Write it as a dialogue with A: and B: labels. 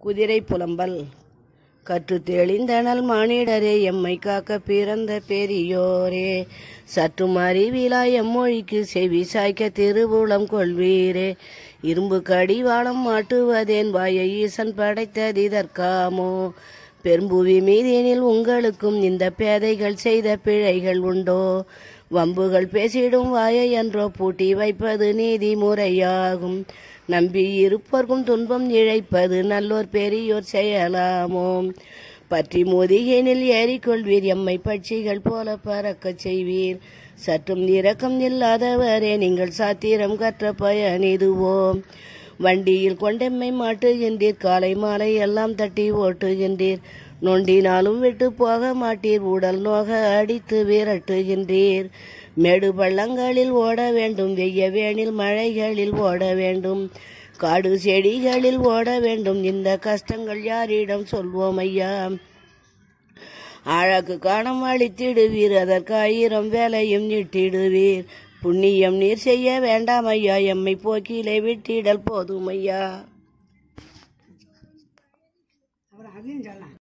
A: குதிரை புலம்பல் கற்று தெளிந்தனல் மானிடரே எம்மை காக்க பிறந்த பெரியோரே சற்றும் அறிவிலா எம்மொழிக்கு செவி சாய்க்க திருவுளம் கொள்வீரே இரும்பு கடிவாளம் மாட்டுவதேன் வாயை ஈசன் படைத்ததிதற்காமோ பெரும்புவி மீதினில் உங்களுக்கும் இந்த பேதைகள் செய்த பிழைகள் உண்டோ வம்புகள் பேசிடும் வாயை என்றோ பூட்டி வைப்பது நீதி முறையாகும் நம்பி இருப்போர்க்கும் துன்பம் இழைப்பது நல்லோர் பெரியோர் செயலாமோ பற்றி முதுகினில் ஏறிக்கொள்வீர் எம்மை பட்சிகள் போல பறக்கச் செய்வீர் சற்றும் இரக்கம் இல்லாதவரே நீங்கள் சாத்திரம் கற்ற பயன் இதுவோ வண்டியில் கொண்டெம்மை மாட்டுகின்றீர் காலை மாலை எல்லாம் தட்டி ஓட்டுகின்றீர் நொண்டினாலும் விட்டு போக மாட்டீர் உடல் நோக அடித்து விரட்டுகின்றீர் மேடு பள்ளங்களில் ஓட வேண்டும் வெய்ய வேனில் மழைகளில் ஓட வேண்டும் காடு செடிகளில் ஓட வேண்டும் இந்த கஷ்டங்கள் யாரிடம் சொல்வோம் ஐயா அழகு காணம் அளித்திடுவீர் அதற்கு ஆயிரம் வேலையும் நீட்டிடுவீர் புண்ணியம் நீர் செய்ய வேண்டாம் ஐயா எம்மை போக்கிலே விட்டிடல் போதும் ஐயா
B: அப்புறம் அதையும் சொல்லலாம்